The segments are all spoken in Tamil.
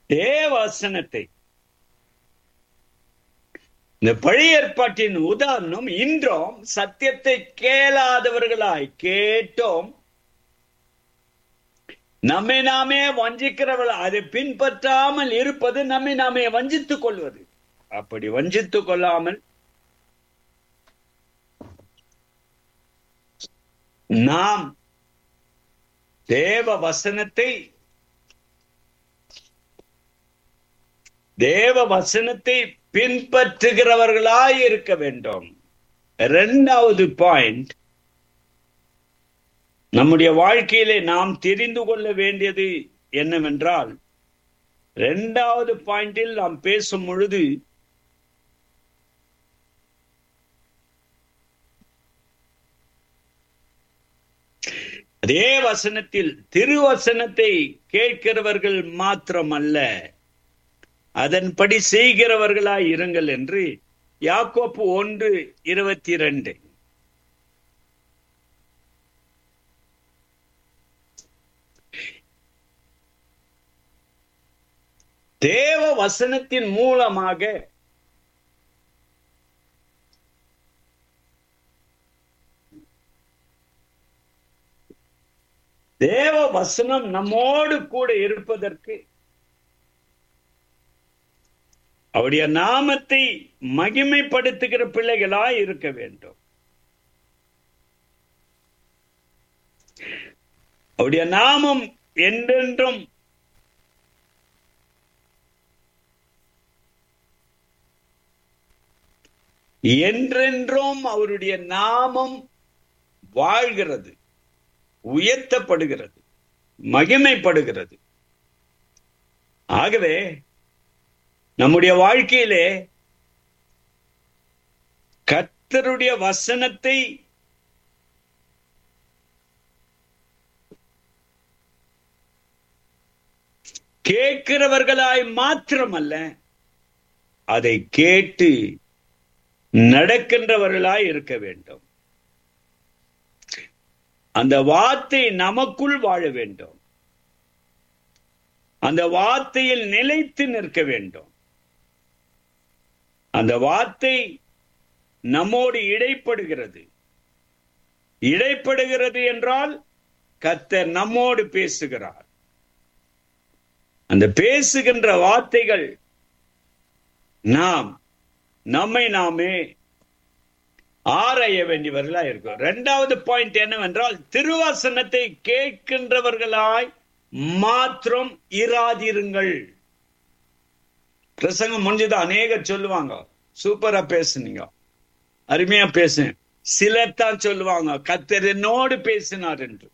தேவசனத்தை இந்த பழைய ஏற்பாட்டின் உதாரணம் இன்றும் சத்தியத்தை கேளாதவர்களாய் கேட்டோம் நம்மை நாமே வஞ்சிக்கிறவர்கள் அதை பின்பற்றாமல் இருப்பது நம்மை நாமே வஞ்சித்துக் கொள்வது அப்படி வஞ்சித்துக் கொள்ளாமல் நாம் தேவ வசனத்தை தேவ வசனத்தை பின்பற்றுகிறவர்களாய் இருக்க வேண்டும் இரண்டாவது பாயிண்ட் நம்முடைய வாழ்க்கையிலே நாம் தெரிந்து கொள்ள வேண்டியது என்னவென்றால் இரண்டாவது பாயிண்டில் நாம் பேசும் பொழுது அதே வசனத்தில் திருவசனத்தை கேட்கிறவர்கள் மாத்திரமல்ல அதன்படி செய்கிறவர்களாய் இருங்கள் என்று யாக்கோப்பு ஒன்று இருபத்தி ரெண்டு தேவ வசனத்தின் மூலமாக தேவ வசனம் நம்மோடு கூட இருப்பதற்கு அவருடைய நாமத்தை மகிமைப்படுத்துகிற பிள்ளைகளாய் இருக்க வேண்டும் அவருடைய நாமம் என்றென்றும் என்றென்றும் அவருடைய நாமம் வாழ்கிறது உயர்த்தப்படுகிறது மகிமைப்படுகிறது ஆகவே நம்முடைய வாழ்க்கையிலே கர்த்தருடைய வசனத்தை கேட்கிறவர்களாய் மாத்திரமல்ல அதை கேட்டு நடக்கின்றவர்களாய் இருக்க வேண்டும் அந்த வார்த்தை நமக்குள் வாழ வேண்டும் அந்த வார்த்தையில் நிலைத்து நிற்க வேண்டும் அந்த வார்த்தை நம்மோடு இடைப்படுகிறது இடைப்படுகிறது என்றால் கத்தர் நம்மோடு பேசுகிறார் அந்த பேசுகின்ற வார்த்தைகள் நாம் நம்மை நாமே ஆராய வேண்டியவர்களா இருக்கும் இரண்டாவது பாயிண்ட் என்னவென்றால் திருவாசனத்தை கேட்கின்றவர்களாய் மாத்திரம் இராதிருங்கள் பிரசங்கம் முடிஞ்சது அநேகர் சொல்லுவாங்க சூப்பரா பேசுனீங்க அருமையா பேசு சிலர் தான் சொல்லுவாங்க கத்தர் என்னோடு பேசினார் என்று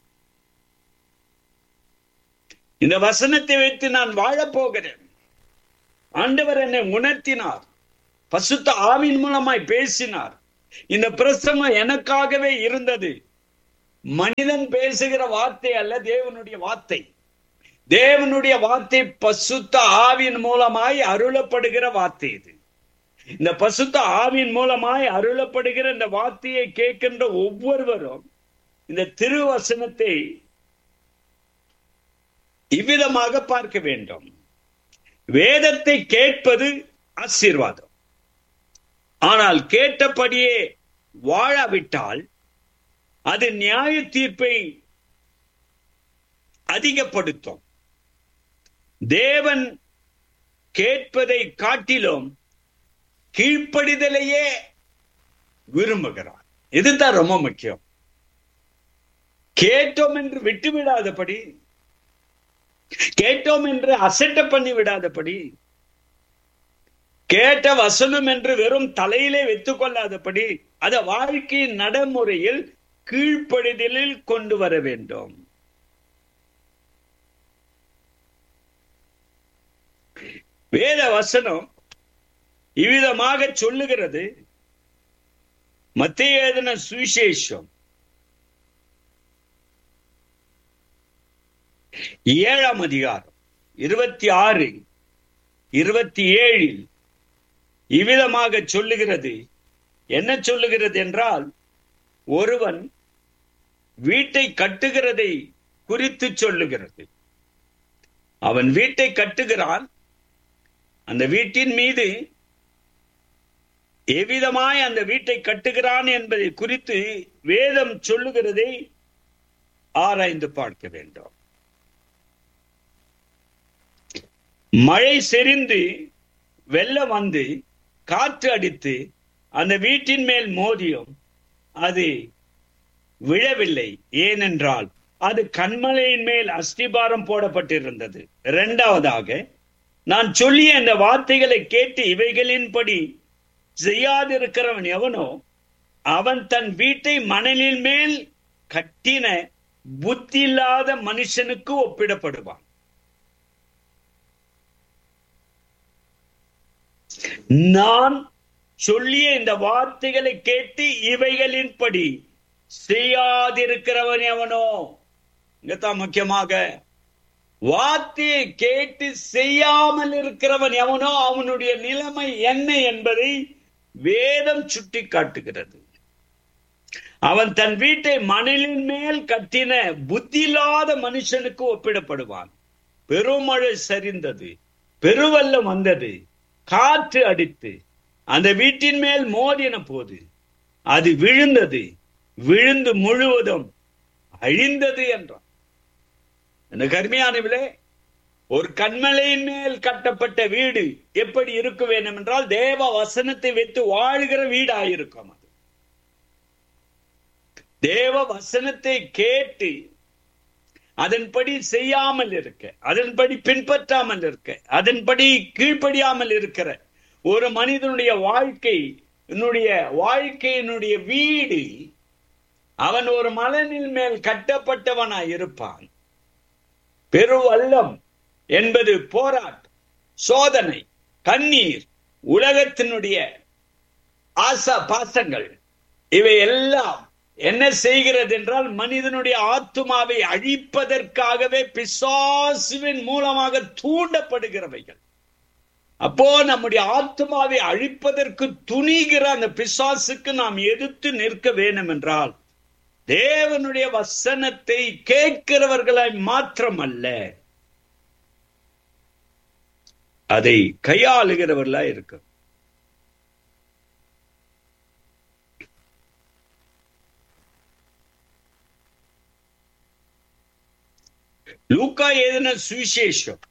இந்த வசனத்தை வைத்து நான் வாழப் போகிறேன் ஆண்டவர் என்னை உணர்த்தினார் பசுத்த ஆவின் மூலமாய் பேசினார் இந்த பிரசங்கம் எனக்காகவே இருந்தது மனிதன் பேசுகிற வார்த்தை அல்ல தேவனுடைய வார்த்தை தேவனுடைய வார்த்தை பசுத்த ஆவின் மூலமாய் அருளப்படுகிற வார்த்தை இது இந்த பசுத்த ஆவின் மூலமாய் அருளப்படுகிற இந்த வார்த்தையை கேட்கின்ற ஒவ்வொருவரும் இந்த திருவசனத்தை இவ்விதமாக பார்க்க வேண்டும் வேதத்தை கேட்பது ஆசீர்வாதம் ஆனால் கேட்டபடியே வாழாவிட்டால் அது நியாய தீர்ப்பை அதிகப்படுத்தும் தேவன் கேட்பதை காட்டிலும் கீழ்ப்படிதலையே விரும்புகிறார் இதுதான் ரொம்ப முக்கியம் கேட்டோம் என்று விட்டு விடாதபடி கேட்டோம் என்று அசட்ட பண்ணி விடாதபடி கேட்ட வசனம் என்று வெறும் தலையிலே வைத்துக் கொள்ளாதபடி அத வாழ்க்கையின் நடைமுறையில் கீழ்ப்படிதலில் கொண்டு வர வேண்டும் வேத வசனம் இவ்விதமாக சொல்லுகிறது மத்திய எழுதின சுவிசேஷம் ஏழாம் அதிகாரம் இருபத்தி ஆறு இருபத்தி ஏழில் இவ்விதமாக சொல்லுகிறது என்ன சொல்லுகிறது என்றால் ஒருவன் வீட்டை கட்டுகிறதை குறித்து சொல்லுகிறது அவன் வீட்டை கட்டுகிறான் அந்த வீட்டின் மீது எவ்விதமாய் அந்த வீட்டை கட்டுகிறான் என்பதை குறித்து வேதம் சொல்லுகிறதை ஆராய்ந்து பார்க்க வேண்டும் மழை செறிந்து வெள்ளம் வந்து காற்று அடித்து அந்த வீட்டின் மேல் மோதியும் அது விழவில்லை ஏனென்றால் அது கண்மலையின் மேல் அஸ்திபாரம் போடப்பட்டிருந்தது இரண்டாவதாக நான் சொல்லிய இந்த வார்த்தைகளை கேட்டு இவைகளின்படி செய்யாதிருக்கிறவன் எவனோ அவன் தன் வீட்டை மணலின் மேல் கட்டின புத்தி இல்லாத மனுஷனுக்கு ஒப்பிடப்படுவான் நான் சொல்லிய இந்த வார்த்தைகளை கேட்டு இவைகளின்படி செய்யாதிருக்கிறவன் எவனோ இங்கத்தான் முக்கியமாக வார்த்தையை கேட்டு செய்யாமல் இருக்கிறவன் எவனோ அவனுடைய நிலைமை என்ன என்பதை வேதம் சுட்டி காட்டுகிறது அவன் தன் வீட்டை மணலின் மேல் கட்டின புத்தியில்லாத மனுஷனுக்கு ஒப்பிடப்படுவான் பெருமழை சரிந்தது பெருவெல்லம் வந்தது காற்று அடித்து அந்த வீட்டின் மேல் மோதின போது அது விழுந்தது விழுந்து முழுவதும் அழிந்தது என்றான் இந்த கருமையானவிலே ஒரு கண்மலையின் மேல் கட்டப்பட்ட வீடு எப்படி இருக்க வேண்டும் என்றால் தேவ வசனத்தை வைத்து வாழ்கிற வீடாயிருக்கும் அது தேவ வசனத்தை கேட்டு அதன்படி செய்யாமல் இருக்க அதன்படி பின்பற்றாமல் இருக்க அதன்படி கீழ்ப்படியாமல் இருக்கிற ஒரு மனிதனுடைய வாழ்க்கை என்னுடைய வாழ்க்கையினுடைய வீடு அவன் ஒரு மலனின் மேல் கட்டப்பட்டவனாய் இருப்பான் பெருவல்லம் என்பது போராட்டம் சோதனை கண்ணீர் உலகத்தினுடைய ஆசா பாசங்கள் இவை எல்லாம் என்ன செய்கிறது என்றால் மனிதனுடைய ஆத்துமாவை அழிப்பதற்காகவே பிசாசுவின் மூலமாக தூண்டப்படுகிறவைகள் அப்போ நம்முடைய ஆத்மாவை அழிப்பதற்கு துணிகிற அந்த பிசாசுக்கு நாம் எதிர்த்து நிற்க வேண்டும் என்றால் தேவனுடைய வசனத்தை கேட்கிறவர்களாய் மாத்திரம் அல்ல அதை கையாளுகிறவர்களாய் இருக்க லூக்கா எழுதின சுவிசேஷம்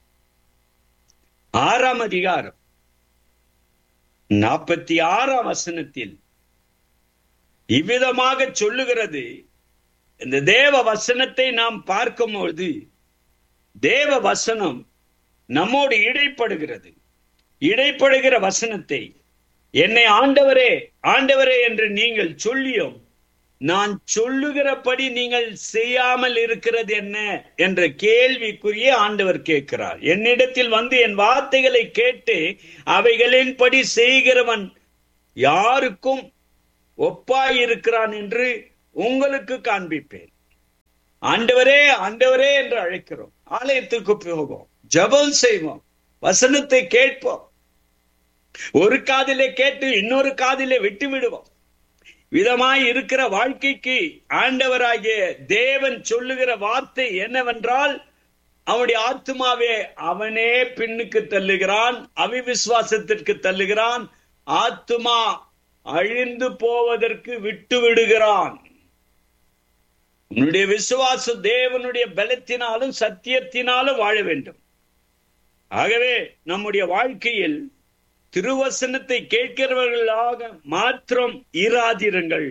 ஆறாம் அதிகாரம் நாற்பத்தி ஆறாம் வசனத்தில் இவ்விதமாக சொல்லுகிறது இந்த தேவ வசனத்தை நாம் பார்க்கும்போது தேவ வசனம் நம்மோடு இடைப்படுகிறது இடைப்படுகிற வசனத்தை என்னை ஆண்டவரே ஆண்டவரே என்று நீங்கள் சொல்லியும் நான் சொல்லுகிறபடி நீங்கள் செய்யாமல் இருக்கிறது என்ன என்ற கேள்விக்குரிய ஆண்டவர் கேட்கிறார் என்னிடத்தில் வந்து என் வார்த்தைகளை கேட்டு அவைகளின்படி செய்கிறவன் யாருக்கும் ஒப்பாய் இருக்கிறான் என்று உங்களுக்கு காண்பிப்பேன் ஆண்டவரே ஆண்டவரே என்று அழைக்கிறோம் ஆலயத்திற்கு போவோம் ஜபம் செய்வோம் வசனத்தை கேட்போம் ஒரு காதிலே கேட்டு இன்னொரு காதிலே விட்டு விடுவோம் விதமாய் இருக்கிற வாழ்க்கைக்கு ஆண்டவராகிய தேவன் சொல்லுகிற வார்த்தை என்னவென்றால் அவனுடைய ஆத்மாவே அவனே பின்னுக்கு தள்ளுகிறான் அவிவிசுவாசத்திற்கு தள்ளுகிறான் ஆத்மா அழிந்து போவதற்கு விட்டு விடுகிறான் உன்னுடைய விசுவாச தேவனுடைய பலத்தினாலும் சத்தியத்தினாலும் வாழ வேண்டும் ஆகவே நம்முடைய வாழ்க்கையில் திருவசனத்தை கேட்கிறவர்களாக மாத்திரம் இராதிருங்கள்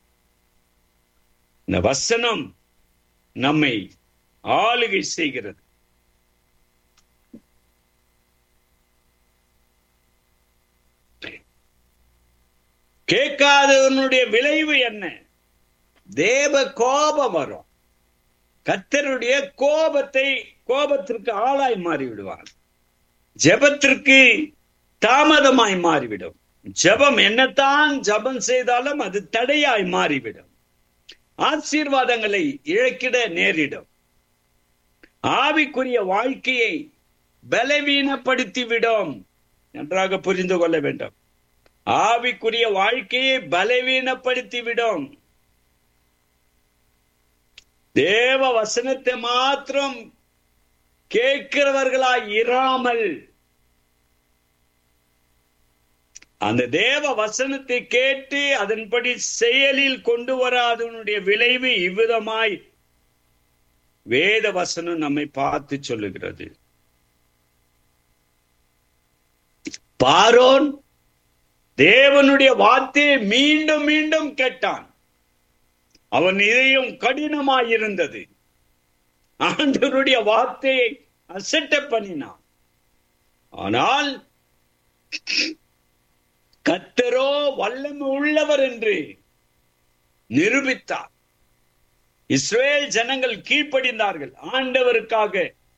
இந்த வசனம் நம்மை ஆளுகை செய்கிறது கேட்காதவனுடைய விளைவு என்ன தேவ கோபம் வரும் கத்தருடைய கோபத்தை கோபத்திற்கு ஆளாய் மாறி விடுவான் ஜெபத்திற்கு தாமதமாய் மாறிவிடும் ஜபம் என்னத்தான் ஜபம் செய்தாலும் அது தடையாய் மாறிவிடும் ஆசீர்வாதங்களை இழக்கிட நேரிடும் ஆவிக்குரிய வாழ்க்கையை பலவீனப்படுத்திவிடும் நன்றாக புரிந்து கொள்ள வேண்டும் ஆவிக்குரிய வாழ்க்கையை பலவீனப்படுத்திவிடும் தேவ வசனத்தை மாத்திரம் கேட்கிறவர்களாய் இராமல் அந்த தேவ வசனத்தை கேட்டு அதன்படி செயலில் கொண்டு வராதனுடைய விளைவு இவ்விதமாய் வேத வசனம் நம்மை பார்த்து சொல்லுகிறது பாரோன் தேவனுடைய வார்த்தையை மீண்டும் மீண்டும் கேட்டான் அவன் இதயம் கடினமாயிருந்தது ஆண்டவருடைய வார்த்தையை அசட்ட பண்ணினான் ஆனால் கத்தரோ வல்லமை உள்ளவர் என்று நிரூபித்தார் இஸ்ரேல் ஜனங்கள் கீழ்ப்படிந்தார்கள் ஆண்டவருக்காக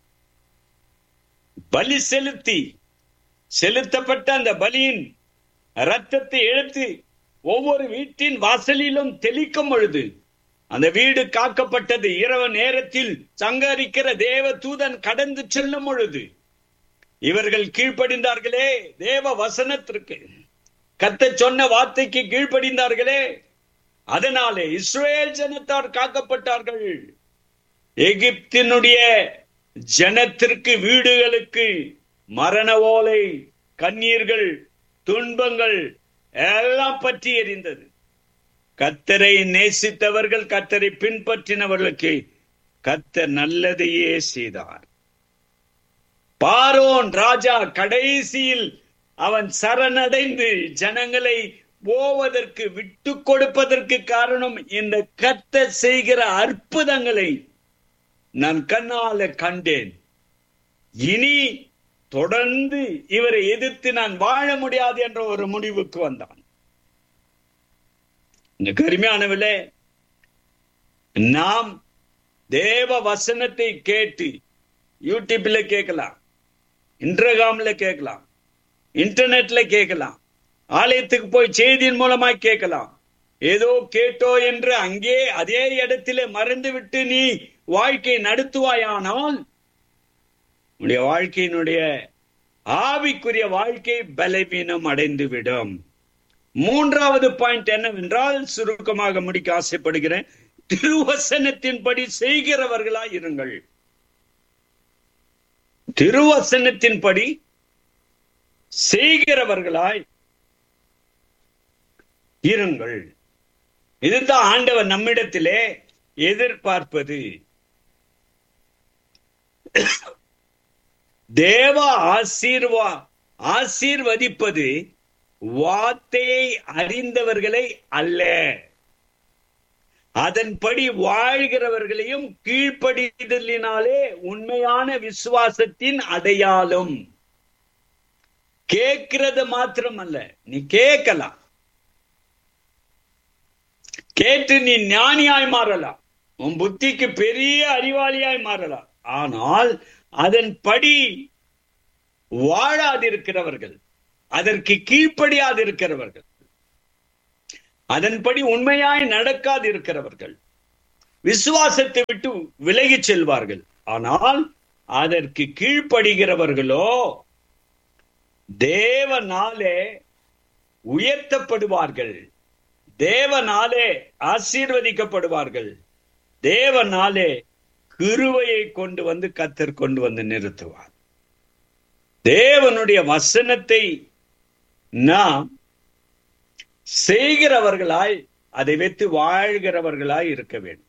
பலி செலுத்தி செலுத்தப்பட்ட அந்த பலியின் ரத்தத்தை எடுத்து ஒவ்வொரு வீட்டின் வாசலிலும் தெளிக்கும் பொழுது அந்த வீடு காக்கப்பட்டது இரவு நேரத்தில் சங்கரிக்கிற தேவ தூதன் கடந்து செல்லும் பொழுது இவர்கள் கீழ்ப்படிந்தார்களே தேவ வசனத்திற்கு கத்த சொன்ன வார்த்தைக்கு கீழ்ப்படிந்தார்களே அதனாலே இஸ்ரேல் ஜனத்தார் காக்கப்பட்டார்கள் எகிப்தினுடைய ஜனத்திற்கு வீடுகளுக்கு மரண ஓலை கண்ணீர்கள் துன்பங்கள் எல்லாம் பற்றி எறிந்தது கத்தரை நேசித்தவர்கள் கத்தரை பின்பற்றினவர்களுக்கு கத்தர் நல்லதையே செய்தார் பாரோன் ராஜா கடைசியில் அவன் சரணடைந்து ஜனங்களை போவதற்கு விட்டு கொடுப்பதற்கு காரணம் இந்த கத்த செய்கிற அற்புதங்களை நான் கண்ணால கண்டேன் இனி தொடர்ந்து இவரை எதிர்த்து நான் வாழ முடியாது என்ற ஒரு முடிவுக்கு வந்தான் இந்த கருமையானவிலே நாம் தேவ வசனத்தை கேட்டு யூடியூப்ல கேட்கலாம் இன்டர்காம்ல கேட்கலாம் இன்டர்நெட்ல கேட்கலாம் ஆலயத்துக்கு போய் செய்தியின் மூலமாய் கேட்கலாம் ஏதோ கேட்டோ என்று அங்கே அதே இடத்திலே மறந்து விட்டு நீ வாழ்க்கை நடத்துவாயானால் உன்னுடைய வாழ்க்கையினுடைய ஆவிக்குரிய வாழ்க்கை பலவீனம் அடைந்து விடும் மூன்றாவது பாயிண்ட் என்னவென்றால் சுருக்கமாக முடிக்க ஆசைப்படுகிறேன் திருவசனத்தின்படி செய்கிறவர்களா இருங்கள் திருவசனத்தின்படி செய்கிறவர்களாய் இருங்கள் இதுதான் ஆண்டவர் நம்மிடத்திலே எதிர்பார்ப்பது தேவ ஆசீர்வா ஆசீர்வதிப்பது வார்த்தையை அறிந்தவர்களை அல்ல அதன்படி வாழ்கிறவர்களையும் கீழ்ப்படிதலினாலே உண்மையான விசுவாசத்தின் அடையாளம் கேட்கிறது மாத்திரமல்ல நீ கேட்கலாம் கேட்டு நீ ஞானியாய் மாறலாம் உன் புத்திக்கு பெரிய அறிவாளியாய் மாறலாம் ஆனால் அதன்படி வாழாதிருக்கிறவர்கள் அதற்கு கீழ்ப்படியாதிருக்கிறவர்கள் அதன்படி உண்மையாய் நடக்காதிருக்கிறவர்கள் விசுவாசத்தை விட்டு விலகி செல்வார்கள் ஆனால் அதற்கு கீழ்ப்படுகிறவர்களோ தேவனாலே உயர்த்தப்படுவார்கள் தேவனாலே ஆசீர்வதிக்கப்படுவார்கள் தேவனாலே கிருவையை கொண்டு வந்து கத்தர் கொண்டு வந்து நிறுத்துவார் தேவனுடைய வசனத்தை நாம் செய்கிறவர்களாய் அதை வைத்து வாழ்கிறவர்களாய் இருக்க வேண்டும்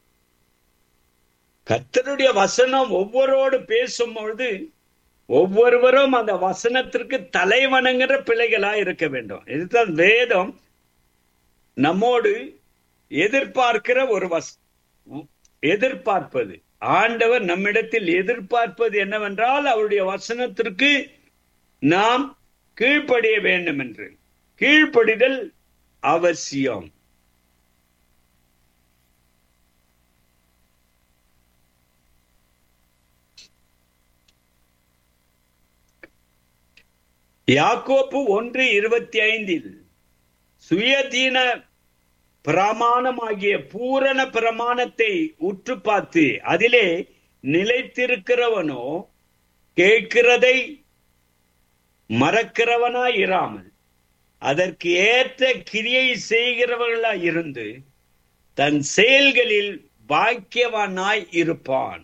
கத்தருடைய வசனம் ஒவ்வொருவோடு பேசும் பொழுது ஒவ்வொருவரும் அந்த வசனத்திற்கு தலைவணங்குற பிள்ளைகளாய் இருக்க வேண்டும் இதுதான் வேதம் நம்மோடு எதிர்பார்க்கிற ஒரு வச எதிர்பார்ப்பது ஆண்டவர் நம்மிடத்தில் எதிர்பார்ப்பது என்னவென்றால் அவருடைய வசனத்திற்கு நாம் கீழ்ப்படிய வேண்டும் என்று கீழ்ப்படிதல் அவசியம் யாக்கோப்பு ஒன்று இருபத்தி ஐந்தில் சுயதீன பிரமாணமாகிய பூரண பிரமாணத்தை உற்று பார்த்து அதிலே நிலைத்திருக்கிறவனோ கேட்கிறதை மறக்கிறவனாய் இராமல் அதற்கு ஏற்ற கிரியை செய்கிறவர்களாய் இருந்து தன் செயல்களில் பாக்கியவானாய் இருப்பான்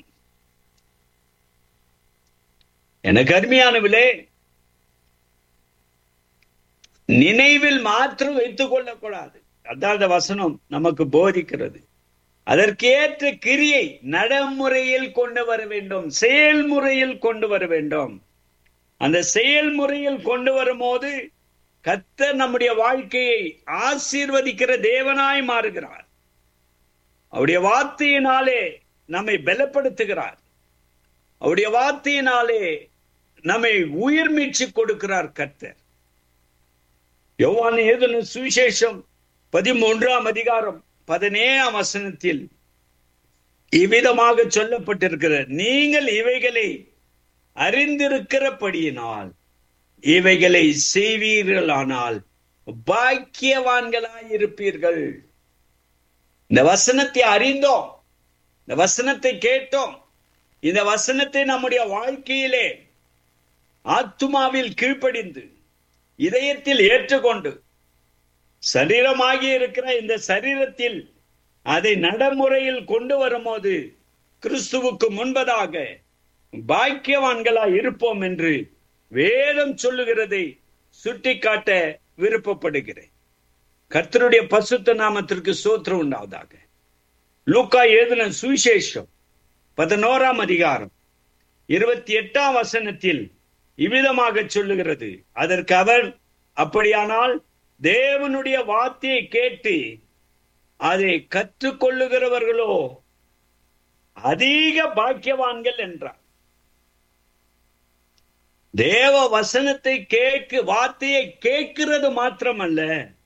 எனக்கு அருமையானவிலே நினைவில் மாத்திரம் வைத்துக் கொள்ளக்கூடாது அதான் அந்த வசனம் நமக்கு போதிக்கிறது அதற்கேற்ற கிரியை நடைமுறையில் கொண்டு வர வேண்டும் செயல்முறையில் கொண்டு வர வேண்டும் அந்த செயல்முறையில் கொண்டு வரும்போது கத்தர் நம்முடைய வாழ்க்கையை ஆசீர்வதிக்கிற தேவனாய் மாறுகிறார் அவருடைய வார்த்தையினாலே நம்மை பலப்படுத்துகிறார் அவருடைய வார்த்தையினாலே நம்மை உயிர் மீட்சி கொடுக்கிறார் கர்த்தர் யோவான் ஏதனு சுவிசேஷம் பதிமூன்றாம் அதிகாரம் பதினேழாம் வசனத்தில் இவ்விதமாக சொல்லப்பட்டிருக்கிற நீங்கள் இவைகளை அறிந்திருக்கிறபடியினால் இவைகளை செய்வீர்களானால் பாக்கியவான்களாய் இருப்பீர்கள் இந்த வசனத்தை அறிந்தோம் இந்த வசனத்தை கேட்டோம் இந்த வசனத்தை நம்முடைய வாழ்க்கையிலே ஆத்துமாவில் கீழ்ப்படிந்து இதயத்தில் ஏற்றுக்கொண்டு சரீரமாகி இருக்கிற இந்த சரீரத்தில் அதை நடைமுறையில் கொண்டு வரும்போது கிறிஸ்துவுக்கு முன்பதாக பாக்கியவான்களா இருப்போம் என்று வேதம் சொல்லுகிறதை சுட்டிக்காட்ட விருப்பப்படுகிறேன் கர்த்தருடைய பசுத்த நாமத்திற்கு சோத்திரம் உண்டாவதாக லூக்கா ஏதுன சுவிசேஷம் பதினோராம் அதிகாரம் இருபத்தி எட்டாம் வசனத்தில் இவ்விதமாக சொல்லுகிறது அதற்கு அவர் அப்படியானால் தேவனுடைய வார்த்தையை கேட்டு அதை கற்றுக்கொள்ளுகிறவர்களோ அதிக பாக்கியவான்கள் என்றார் தேவ வசனத்தை கேட்கு வார்த்தையை கேட்கிறது மாத்திரமல்ல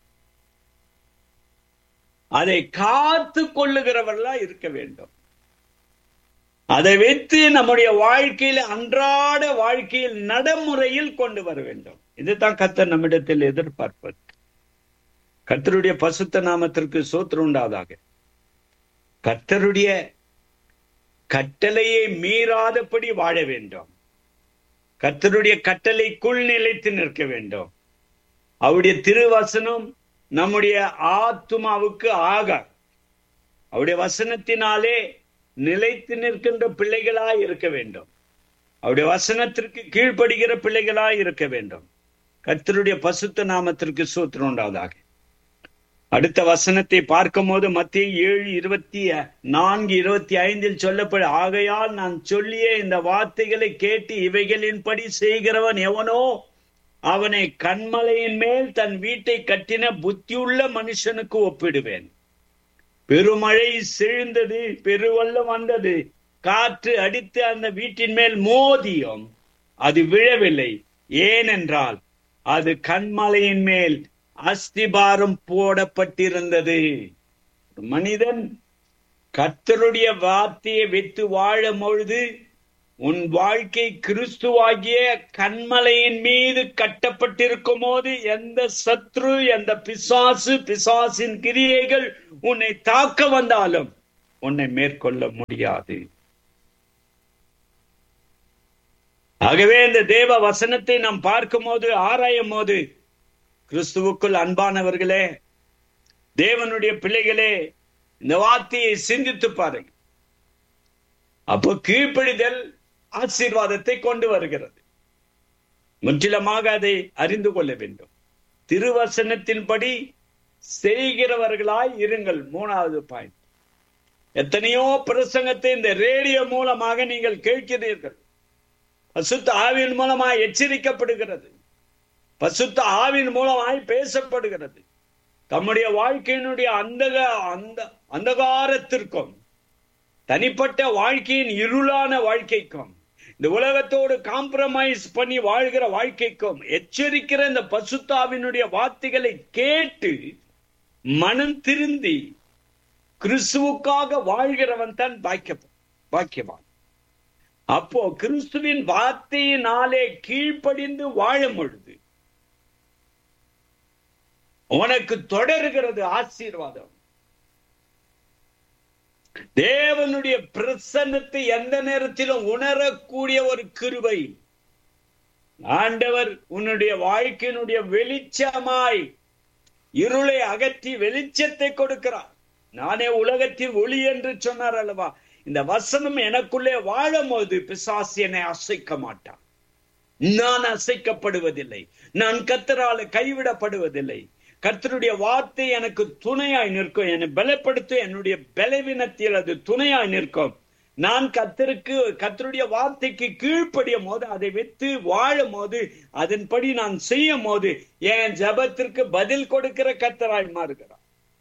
அதை காத்து கொள்ளுகிறவர்களா இருக்க வேண்டும் அதை வைத்து நம்முடைய வாழ்க்கையில் அன்றாட வாழ்க்கையில் நடைமுறையில் கொண்டு வர வேண்டும் இதுதான் கத்தர் நம்மிடத்தில் எதிர்பார்ப்பது கர்த்தருடைய பசுத்த நாமத்திற்கு சோத்திரம் உண்டாதாக கர்த்தருடைய கட்டளையை மீறாதபடி வாழ வேண்டும் கர்த்தருடைய கட்டளைக்குள் நிலைத்து நிற்க வேண்டும் அவருடைய திருவசனம் நம்முடைய ஆத்துமாவுக்கு ஆக அவருடைய வசனத்தினாலே நிலைத்து நிற்கின்ற பிள்ளைகளாய் இருக்க வேண்டும் அவருடைய வசனத்திற்கு கீழ்ப்படுகிற பிள்ளைகளாய் இருக்க வேண்டும் கர்த்தருடைய பசுத்த நாமத்திற்கு சூத்திரம் உண்டாவதாக அடுத்த வசனத்தை பார்க்கும் போது மத்திய ஏழு இருபத்தி நான்கு இருபத்தி ஐந்தில் சொல்லப்பட ஆகையால் நான் சொல்லிய இந்த வார்த்தைகளை கேட்டு இவைகளின்படி செய்கிறவன் எவனோ அவனை கண்மலையின் மேல் தன் வீட்டை கட்டின புத்தியுள்ள மனுஷனுக்கு ஒப்பிடுவேன் பெருமழை செழுந்தது பெருவெள்ளம் வந்தது காற்று அடித்து அந்த வீட்டின் மேல் மோதியும் அது விழவில்லை ஏனென்றால் அது கண்மலையின் மேல் அஸ்திபாரம் போடப்பட்டிருந்தது மனிதன் கர்த்தருடைய வார்த்தையை வைத்து வாழும் பொழுது உன் வாழ்க்கை கிறிஸ்துவாகிய கண்மலையின் மீது கட்டப்பட்டிருக்கும் போது எந்த சத்ரு எந்த பிசாசு பிசாசின் கிரியைகள் உன்னை தாக்க வந்தாலும் உன்னை மேற்கொள்ள முடியாது ஆகவே இந்த தேவ வசனத்தை நாம் பார்க்கும் போது ஆராயும் போது கிறிஸ்துவுக்குள் அன்பானவர்களே தேவனுடைய பிள்ளைகளே இந்த வார்த்தையை சிந்தித்து பாருங்க அப்போ கீழ்ப்படிதல் ஆசீர்வாதத்தை கொண்டு வருகிறது முற்றிலுமாக அதை அறிந்து கொள்ள வேண்டும் திருவசனத்தின்படி செய்கிறவர்களாய் இருங்கள் மூணாவது பாயிண்ட் எத்தனையோ பிரசங்கத்தை இந்த ரேடியோ மூலமாக நீங்கள் கேட்கிறீர்கள் பசுத்த ஆவின் மூலமாய் எச்சரிக்கப்படுகிறது பசுத்த ஆவின் மூலமாய் பேசப்படுகிறது தம்முடைய வாழ்க்கையினுடைய அந்த அந்த அந்தகாரத்திற்கும் தனிப்பட்ட வாழ்க்கையின் இருளான வாழ்க்கைக்கும் இந்த உலகத்தோடு காம்ப்ரமைஸ் பண்ணி வாழ்கிற வாழ்க்கைக்கும் எச்சரிக்கிற இந்த பசுத்தாவினுடைய வார்த்தைகளை கேட்டு மனம் திருந்தி கிறிஸ்துவுக்காக வாழ்கிறவன் தான் பாக்கிய பாக்கியவான் அப்போ கிறிஸ்துவின் வார்த்தையினாலே கீழ்ப்படிந்து வாழும் பொழுது உனக்கு தொடர்கிறது ஆசீர்வாதம் தேவனுடைய பிரசன்னத்தை எந்த நேரத்திலும் உணரக்கூடிய ஒரு கிருபை ஆண்டவர் உன்னுடைய வாழ்க்கையினுடைய வெளிச்சமாய் இருளை அகற்றி வெளிச்சத்தை கொடுக்கிறார் நானே உலகத்தில் ஒளி என்று சொன்னார் அல்லவா இந்த வசனம் எனக்குள்ளே வாழும் போது பிசாசு என்னை அசைக்க மாட்டான் நான் அசைக்கப்படுவதில்லை நான் கத்தரால கைவிடப்படுவதில்லை கர்த்தருடைய வார்த்தை எனக்கு துணையாய் நிற்கும் என்னை பலப்படுத்தும் என்னுடைய பலவீனத்தில் அது துணையாய் நிற்கும் நான் கத்தருக்கு கத்தருடைய வார்த்தைக்கு கீழ்ப்படியும் போது அதை வித்து வாழும் போது அதன்படி நான் செய்யும் போது என் ஜபத்திற்கு பதில் கொடுக்கிற கத்தராய் மாறுகிறார்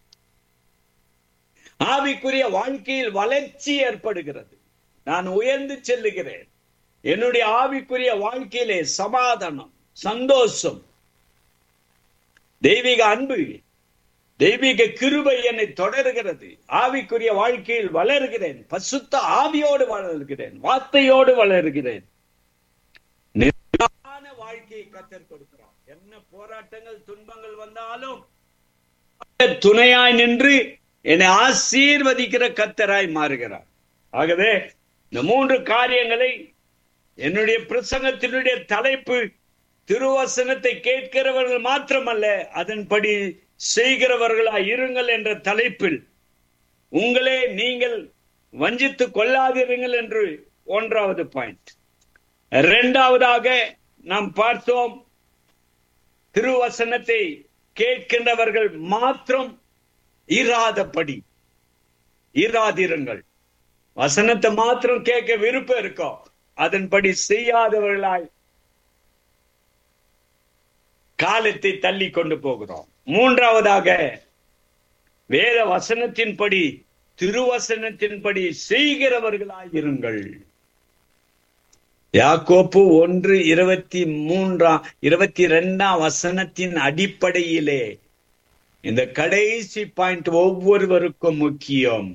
ஆவிக்குரிய வாழ்க்கையில் வளர்ச்சி ஏற்படுகிறது நான் உயர்ந்து செல்லுகிறேன் என்னுடைய ஆவிக்குரிய வாழ்க்கையிலே சமாதானம் சந்தோஷம் தெய்வீக அன்பு தெய்வீக கிருபை என்னை தொடர்கிறது ஆவிக்குரிய வாழ்க்கையில் வளர்கிறேன் பசுத்த ஆவியோடு வளர்கிறேன் வார்த்தையோடு வளர்கிறேன் நிலையான வாழ்க்கையை கத்தர் கொடுக்கிறார் என்ன போராட்டங்கள் துன்பங்கள் வந்தாலும் துணையாய் நின்று என்னை ஆசீர்வதிக்கிற கத்தராய் மாறுகிறார் ஆகவே இந்த மூன்று காரியங்களை என்னுடைய பிரசங்கத்தினுடைய தலைப்பு திருவசனத்தை கேட்கிறவர்கள் மாத்திரமல்ல அதன்படி செய்கிறவர்களாய் இருங்கள் என்ற தலைப்பில் உங்களே நீங்கள் வஞ்சித்து கொள்ளாதிருங்கள் என்று ஒன்றாவது பாயிண்ட் இரண்டாவதாக நாம் பார்த்தோம் திருவசனத்தை கேட்கின்றவர்கள் மாத்திரம் இராதபடி இராதிருங்கள் வசனத்தை மாத்திரம் கேட்க விருப்பம் இருக்கோ அதன்படி செய்யாதவர்களாய் காலத்தை தள்ளி கொண்டு போகிறோம் மூன்றாவதாக வேத வசனத்தின்படி திருவசனத்தின்படி செய்கிறவர்களாய் இருங்கள் யாக்கோப்பு ஒன்று இருபத்தி மூன்றாம் இருபத்தி ரெண்டாம் வசனத்தின் அடிப்படையிலே இந்த கடைசி பாயிண்ட் ஒவ்வொருவருக்கும் முக்கியம்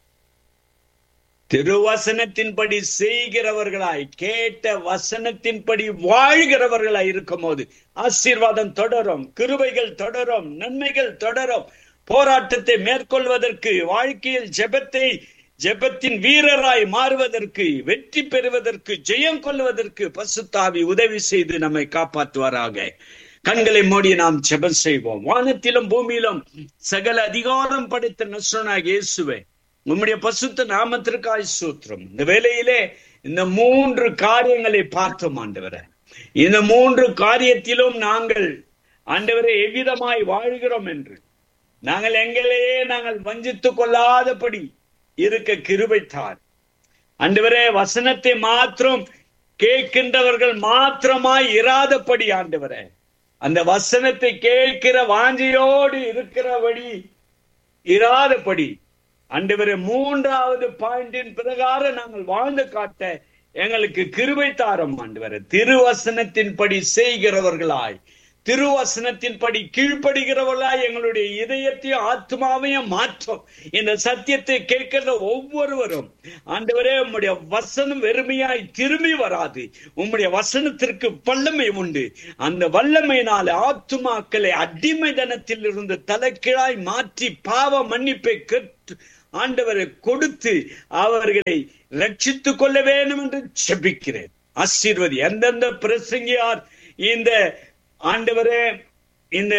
திருவசனத்தின்படி செய்கிறவர்களாய் கேட்ட வசனத்தின்படி வாழ்கிறவர்களாய் இருக்கும் போது ஆசீர்வாதம் தொடரும் கிருபைகள் தொடரும் நன்மைகள் தொடரும் போராட்டத்தை மேற்கொள்வதற்கு வாழ்க்கையில் ஜெபத்தை ஜெபத்தின் வீரராய் மாறுவதற்கு வெற்றி பெறுவதற்கு ஜெயம் கொள்வதற்கு பசுத்தாவி உதவி செய்து நம்மை காப்பாற்றுவாராக கண்களை மூடி நாம் ஜெபம் செய்வோம் வானத்திலும் பூமியிலும் சகல அதிகாரம் படைத்த நசுனாக இயேசுவே உம்முடைய பசுத்த நாமத்திற்காய் சூத்திரம் இந்த வேலையிலே இந்த மூன்று காரியங்களை பார்த்தோம் ஆண்டவரை இந்த மூன்று காரியத்திலும் நாங்கள் ஆண்டவரை எவ்விதமாய் வாழ்கிறோம் என்று நாங்கள் எங்களையே நாங்கள் வஞ்சித்துக் கொள்ளாதபடி இருக்க கிருபைத்தார் ஆண்டவரே வசனத்தை மாத்திரம் கேட்கின்றவர்கள் மாத்திரமாய் இராதபடி ஆண்டவரே அந்த வசனத்தை கேட்கிற வாஞ்சியோடு இருக்கிறபடி இராதபடி அண்டவரே மூன்றாவது பாயிண்டின் பிரகாரம் நாங்கள் வாழ்ந்து காட்ட எங்களுக்கு கிருபை தாரம் ஆண்டவரே திருவசனத்தின்படி செய்கிறவர்களாய் திருவசனத்தின்படி கீழ்ப்படுகிறவர்களாய் எங்களுடைய இதயத்தையும் ஆத்மாவையும் மாற்றும் இந்த சத்தியத்தை கேட்கிற ஒவ்வொருவரும் ஆண்டவரே உம்முடைய வசனம் வெறுமையாய் திரும்பி வராது உம்முடைய வசனத்திற்கு வல்லமை உண்டு அந்த வல்லமையினால ஆத்துமாக்களை அடிமைதனத்தில் இருந்து தலைக்கீழாய் மாற்றி பாவ மன்னிப்பை கற்று ஆண்டவரை கொடுத்து அவர்களை ரட்சித்துக் கொள்ள வேண்டும் என்று செபிக்கிறேன் ஆசீர்வதி எந்தெந்த பிரசங்கியார் இந்த ஆண்டவரே இந்த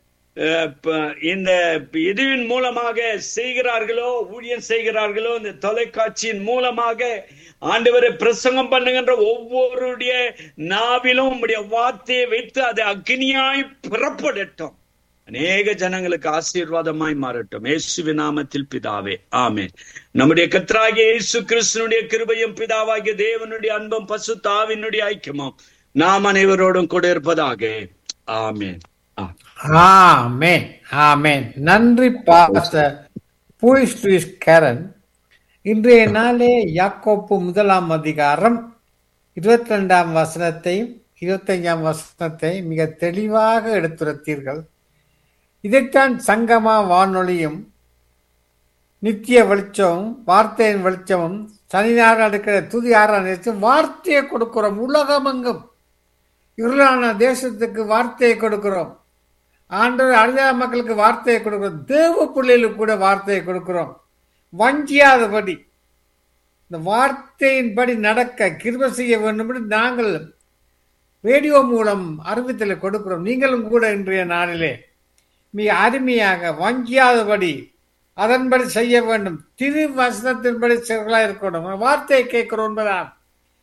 இந்த இதுவின் மூலமாக செய்கிறார்களோ ஊழியம் செய்கிறார்களோ இந்த தொலைக்காட்சியின் மூலமாக ஆண்டவரை பிரசங்கம் பண்ணுகின்ற ஒவ்வொருடைய நாவிலும் உடைய வார்த்தையை வைத்து அது அக்னியாய் புறப்படட்டும் அநேக ஜனங்களுக்கு ஆசீர்வாதமாய் மாறட்டும் இயேசுவி நாமத்தில் பிதாவே ஆமேன் நம்முடைய கத்ராகிய இயேசு கிறிஸ்தனுடைய கிருபையும் பிதாவாகிய தேவனுடைய அன்பும் பசு தாவினுடைய ஐக்கியமும் நாம் அனைவரோடும் கூட இருப்பதாக ஆமேன் ஆமேன் ஆமேன் நன்றி பாஸ்டர் பூயிஸ் டுயிஸ் கேரன் இன்றைய நாளே யாக்கோப்பு முதலாம் அதிகாரம் இருபத்தி ரெண்டாம் வசனத்தையும் இருபத்தஞ்சாம் வசனத்தை மிக தெளிவாக எடுத்துரைத்தீர்கள் இதைத்தான் சங்கமா வானொலியும் நித்திய வெளிச்சமும் வார்த்தையின் வெளிச்சமும் சனி ஞாயிறு எடுக்கிற துதி ஆறாம் வார்த்தையை கொடுக்கிறோம் உலகமெங்கும் இருளான தேசத்துக்கு வார்த்தையை கொடுக்கிறோம் ஆண்டவர் அழுதா மக்களுக்கு வார்த்தையை கொடுக்கிறோம் தேவ பிள்ளைகளுக்கு கூட வார்த்தையை கொடுக்கிறோம் வஞ்சியாதபடி இந்த வார்த்தையின்படி நடக்க கிருப செய்ய வேண்டும் என்று நாங்கள் ரேடியோ மூலம் அறிவித்தலை கொடுக்கிறோம் நீங்களும் கூட இன்றைய நாளிலே மிக அருமையாக வஞ்சியாதபடி அதன்படி செய்ய வேண்டும் திரு வசனத்தின்படி செயல்களாக இருக்கணும் வார்த்தையை கேட்கிறோம் என்பதால்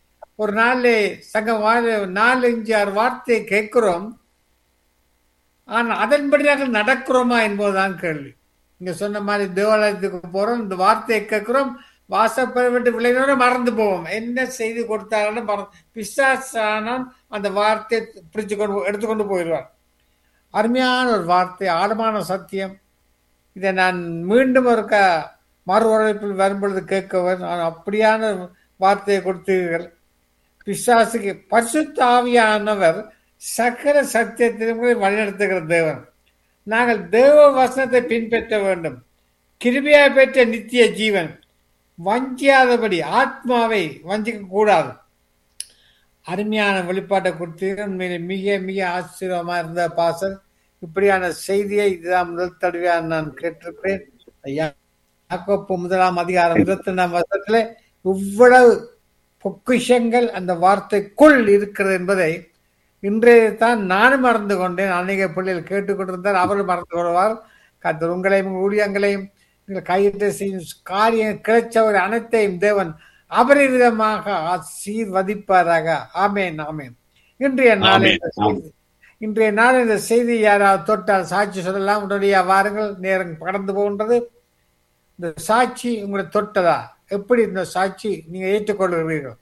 ஒரு நாள் சங்க வா- நாலு அஞ்சு ஆறு வார்த்தையை கேட்கிறோம் ஆனால் அதன்படி நாங்கள் நடக்கிறோமா என்பதுதான் கேள்வி நீங்க சொன்ன மாதிரி தேவாலயத்துக்கு போறோம் இந்த வார்த்தையை கேட்கிறோம் வாசப்பட விட்டு விளையாட மறந்து போவோம் என்ன செய்து கொடுத்தாலும் மறந்து பிசாசானவன் அந்த வார்த்தையை பிடிச்சு கொண்டு எடுத்துக்கொண்டு போயிடுவார் அருமையான ஒரு வார்த்தை ஆழமான சத்தியம் இதை நான் மீண்டும் ஒரு க மறு உழைப்பில் வரும்பொழுது கேட்கவர் நான் அப்படியான வார்த்தையை கொடுத்தீர்கள் பிசாசுக்கு பரிசுத்த ஆவியானவர் சக்கர சத்தியத்திலும் வழிநடத்துகிற தேவன் நாங்கள் தேவ வசனத்தை பின்பற்ற வேண்டும் கிருபியா பெற்ற நித்திய ஜீவன் வஞ்சியாதபடி ஆத்மாவை வஞ்சிக்க கூடாது அருமையான வெளிப்பாட்டை கொடுத்தீர்கள் உண்மையிலே மிக மிக ஆச்சரியமா இருந்த பாசல் இப்படியான செய்தியை இதுதான் முதல் தடவையாக நான் கேட்டிருக்கிறேன் யா- யாக்கோப்பு முதலாம் அதிகாரம் இருபத்தி ரெண்டாம் வருஷத்துல இவ்வளவு பொக்கிஷங்கள் அந்த வார்த்தைக்குள் இருக்கிறது என்பதை இன்றைய தான் நானும் மறந்து கொண்டேன் அநேக பிள்ளைகள் கேட்டுக்கொண்டிருந்தார் அவரும் மறந்து கொள்வார் கத்தர் உங்களையும் ஊழியங்களையும் நீங்கள் கையிட்டு செய்யும் காரியம் கிடைச்சவர் அனைத்தையும் தேவன் அபரிவிதமாக ஆசீர்வதிப்பாராக ஆமேன் ஆமேன் இன்றைய நாள் ஆமென். இந்த செய்தி இன்றைய நாள் இந்த செய்தி யாராவது தொட்டால் சாட்சி சொல்லலாம் உடனடியா வாருங்கள் நேரம் கடந்து போகின்றது இந்த சாட்சி உங்களை தொட்டதா எப்படி இந்த சாட்சி நீங்க ஏற்றுக்கொள்கிறீர்கள்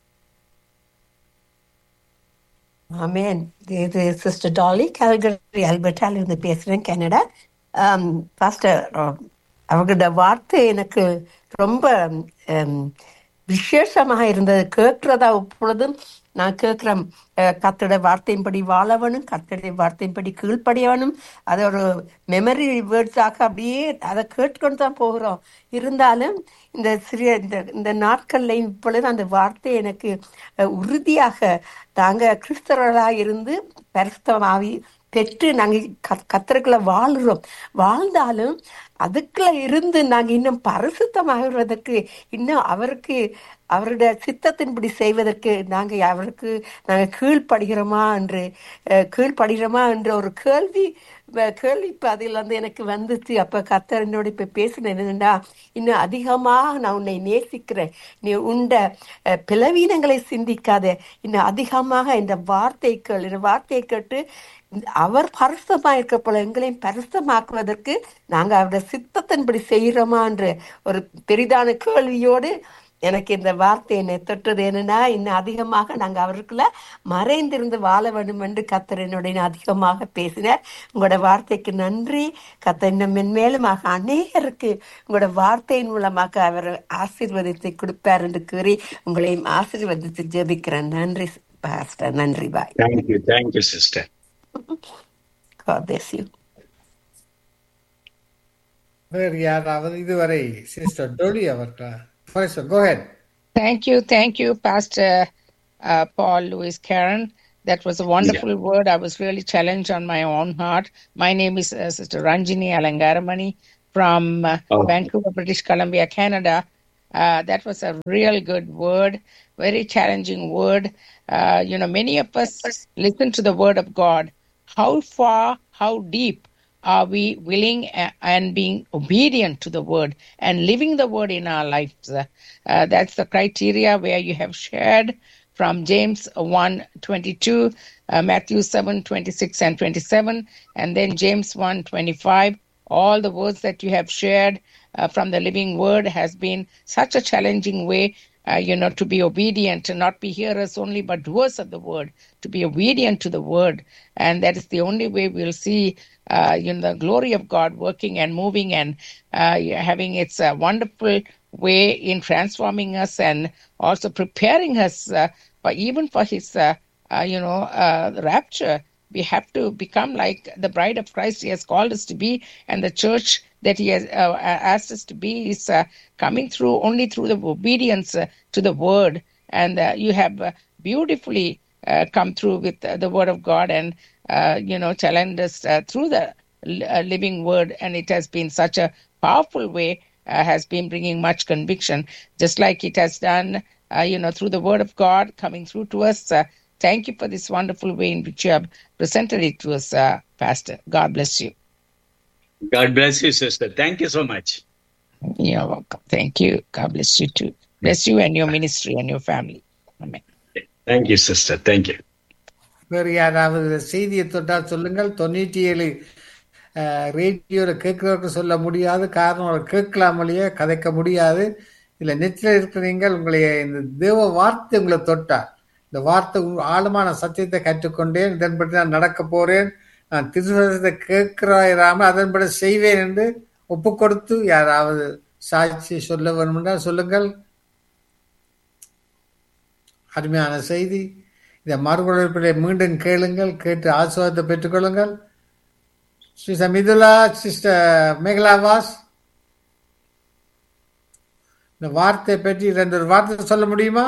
ஆமேன் இது சிஸ்டர் டாலி கல்கரி அல்பர்டால இருந்து பேசுறேன் கனடா பாஸ்டர் அவங்களோட வார்த்தை எனக்கு ரொம்ப ஹம், விசேஷமாக இருந்தது கேட்கிறதா எப்பொழுதும் நான் கேட்கிறேன் கத்தோட வார்த்தையின்படி வாழவனும் கத்தோட வார்த்தையின்படி கீழ்ப்படியவனும் அது ஒரு மெமரி வேர்ட்ஸாக அப்படியே அதை கேட்டுக்கொண்டு தான் போகிறோம் இருந்தாலும் இந்த சிறிய இந்த இந்த நாட்கள்ல இப்பொழுது அந்த வார்த்தை எனக்கு அஹ், உறுதியாக நாங்க கிறிஸ்தவர்களாக இருந்து பரிசுத்தமாவி பெற்று நாங்க க கத்தருக்குள்ள வாழ்றோம் வாழ்ந்தாலும் அதுக்குள்ள இருந்து நாங்க இன்னும் பரிசுத்தமாகிறதற்கு இன்னும் அவருக்கு அவருடைய சித்தத்தின்படி செய்வதற்கு நாங்க அவருக்கு நாங்க கீழ்ப்படுகிறோமா என்று அஹ், கீழ்ப்படுகிறோமா என்ற ஒரு கேள்வி வ- கேள்வி இப்ப அதில் வந்து எனக்கு வந்துச்சு அப்ப கத்தர் என்னோட இப்ப பேசினது என்னன்னா இன்னும் அதிகமாக நான் உன்னை நேசிக்கிறேன் நீ உண்ட அஹ், பிளவீனங்களை சிந்திக்காத இன்னும் அதிகமாக இந்த வார்த்தைகள் இந்த வார்த்தையை கேட்டு இந்த- அவர் பரிசுத்தமா இருக்க போல எங்களையும் பரிசுத்தமாக்குவதற்கு நாங்க அவருடைய சித்தத்தின்படி செய்யறோமா என்ற ஒரு பெரிதான கேள்வியோடு எனக்கு இந்த வார்த்தை என்னை தொட்டது என்னன்னா இன்னும் அதிகமாக நாங்க அவருக்குள்ள மறைந்திருந்து வாழ வேண்டும் என்று கத்தர் என்னுடைய அதிகமாக பேசினார் உங்களோட வார்த்தைக்கு நன்றி கத்தர் இன்னும் மென்மேலுமாக அநேகருக்கு உங்களோட வார்த்தையின் மூலமாக அவர் ஆசீர்வதித்தை கொடுப்பார் என்று கூறி உங்களையும் ஆசீர்வதித்து ஜெபிக்கிறேன் நன்றி பாஸ்டர் நன்றி bye thank you thank you sister God bless you. வேறு யாராவது இதுவரை சிஸ்டர் டோலி அவர்களா go ahead Thank you, thank you, Pastor uh, Paul Louis Karen. That was a wonderful word. I was really challenged on my own heart. My name is uh, Sister Ranjini Alangaramani from uh, Oh. Vancouver, British Columbia, Canada. Uh, that was a real good word, very challenging word. Uh, you know, many of us listen to the word of God. How far, how deep are we willing a- and being obedient to the word and living the word in our lives? Uh, that's the criteria where you have shared from James 1 22, uh, Matthew 7 26 and 27, and then James 1 25. All the words that you have shared uh, from the living word has been such a challenging way uh, you know, to be obedient, to not be hearers only, but doers of the word, to be obedient to the word. And that is the only way we'll see, uh, you know, the glory of God working and moving and uh, having its uh, wonderful way in transforming us and also preparing us uh, for even for his, uh, uh, you know, uh, rapture. We have to become like the bride of Christ he has called us to be, and the church that he has uh, asked us to be is uh, coming through only through the obedience uh, to the word. And uh, you have uh, beautifully uh, come through with uh, the word of God and, uh, you know, challenged us uh, through the li- uh, living word. And it has been such a powerful way, uh, has been bringing much conviction, just like it has done, uh, you know, through the word of God coming through to us. Uh, thank you for this wonderful way in which you have presented it to us, uh, Pastor. God bless you. God bless you, sister. Thank you so much. You're welcome. Thank you. God bless you too. Bless you and your ministry and your family. Amen. Thank you sister thank you வேறு யாராவது இந்த செய்தியை தொட்டால் சொல்லுங்கள் தொண்ணூற்றி ஏழு ரேடியோவில் கேட்கிறவருக்கு சொல்ல முடியாது காரணம் அவர் கேட்கலாமலேயே கதைக்க முடியாது இதில் நெற்றில் இருக்கிறீங்கள் உங்களை இந்த தேவ வார்த்தை உங்களை தொட்டார் இந்த வார்த்தை உங்க ஆழமான சத்தியத்தை கற்றுக்கொண்டேன் இதன்படி நான் நடக்க போறேன் நான் திருவசத்தை கேட்கிறாயிராமல் அதன்படி செய்வேன் என்று ஒப்பு கொடுத்து யாராவது சாட்சி சொல்ல வேண்டும் என்றால் சொல்லுங்கள் அருமையான செய்தி இதை மறுபடியை மீண்டும் கேளுங்கள் கேட்டு ஆசுவாதத்தை பெற்றுக்கொள்ளுங்கள் சிஸ்டர் மிதுலா சிஸ்டர் மேகலாவாஸ் இந்த வார்த்தையை பற்றி ரெண்டு ஒரு வார்த்தை சொல்ல முடியுமா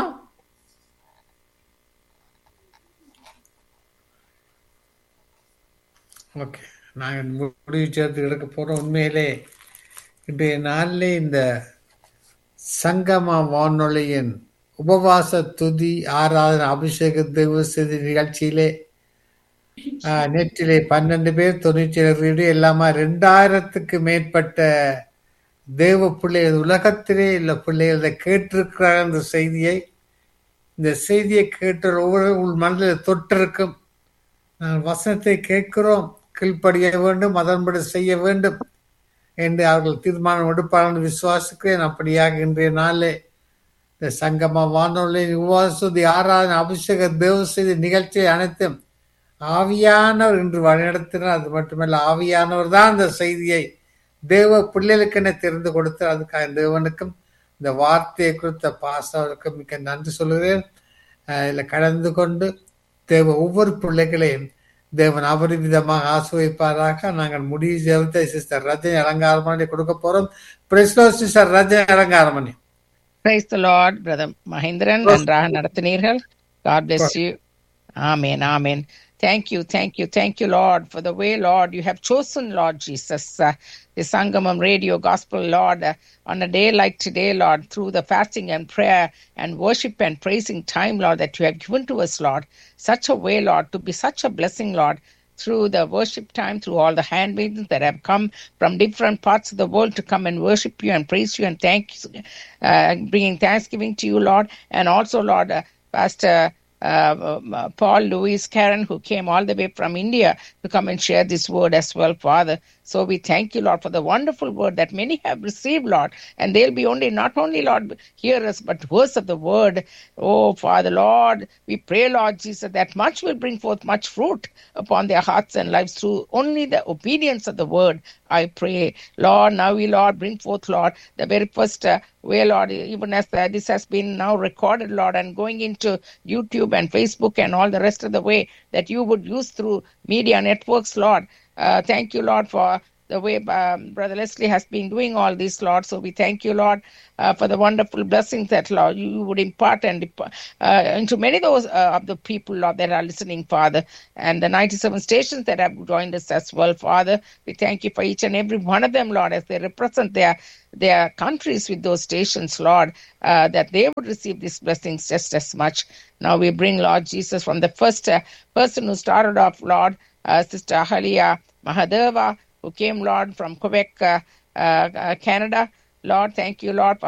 ஓகே நாங்கள் முடிவு சேர்த்து எடுக்க போகிறோம் உண்மையிலே இன்றைய நாளிலே இந்த சங்கமா வானொலியின் உபவாச துதி ஆராதனை அபிஷேக தேவ செய்தி நிகழ்ச்சியிலே நெற்றிலே பன்னெண்டு பேர் தொண்ணூற்றி ஏழு எல்லாமா ரெண்டாயிரத்துக்கு மேற்பட்ட தேவ பிள்ளைகள் உலகத்திலே உள்ள பிள்ளைகள் இதை கேட்டிருக்கிறார் இந்த செய்தியை இந்த செய்தியை கேட்ட ஒவ்வொரு உள் மனதில் தொற்றிருக்கும் நான் வசனத்தை கேட்கிறோம் கீழ்ப்படிய வேண்டும் அதன்படி செய்ய வேண்டும் என்று அவர்கள் தீர்மானம் எடுப்பார்கள் விசுவாசிக்கிறேன் அப்படியாக இன்றைய நாளே இந்த சங்கம வானொலி உபவாசதி ஆராதனை அபிஷேக தேவ செய்தி நிகழ்ச்சி அனைத்தும் ஆவியானவர் இன்று வழிநடத்தினார் அது மட்டுமல்ல ஆவியானவர் தான் இந்த செய்தியை தேவ பிள்ளைகளுக்கு என்ன தெரிந்து கொடுத்தார் அதுக்காக தேவனுக்கும் இந்த வார்த்தையை கொடுத்த பாசவருக்கும் மிக்க நன்றி சொல்கிறேன் இதில் கலந்து கொண்டு தேவ ஒவ்வொரு பிள்ளைகளையும் தேவன் அபரிவிதமாக ஆசிர்வதிப்பாராக நாங்கள் முடிவு ஜெபத்தை சிஸ்டர் ரஜினி அலங்காரமணி கொடுக்க போறோம் பிரெஸ்லோ sister Rajini Alangaramani Praise the Lord, Brother Mahindran. நன்றாக நடத்தினீர்கள். God bless you. Amen. Amen. Thank you, thank you, thank you, Lord, for the way, Lord, you have chosen, Lord Jesus, uh, the Sangamam Radio Gospel, Lord, uh, on a day like today, Lord, through the fasting and prayer and worship and praising time, Lord, that you have given to us, Lord, such a way, Lord, to be such a blessing, Lord, through the worship time, through all the handmaidens that have come from different parts of the world to come and worship you and praise you and thank you, uh, bringing thanksgiving to you, Lord, and also, Lord, uh, Pastor uh, uh, Paul, Louis, Karen, who came all the way from India to come and share this word as well, Father. So we thank you, Lord, for the wonderful word that many have received, Lord. And they'll be only, not only, Lord, hearers, but hearers of the word. Oh, Father, Lord, we pray, Lord Jesus, that much will bring forth much fruit upon their hearts and lives through only the obedience of the word. I pray, Lord, now we, Lord, bring forth, Lord, the very first uh, way, Lord, even as uh, this has been now recorded, Lord, and going into YouTube and Facebook and all the rest of the way that you would use through media networks, Lord. Uh, thank you, Lord, for the way um, Brother Leslie has been doing all this, Lord. So we thank you, Lord, uh, for the wonderful blessings that, Lord, you would impart and uh, into many of those uh, of the people, Lord, that are listening, Father, and the 97 stations that have joined us as well, Father. We thank you for each and every one of them, Lord, as they represent their their countries with those stations, Lord, uh, that they would receive these blessings just as much. Now we bring, Lord Jesus, from the first uh, person who started off, Lord, uh, Sister Ahalia Mahadeva, who came, Lord, from Quebec, uh, uh, Canada. Lord, thank you, Lord, for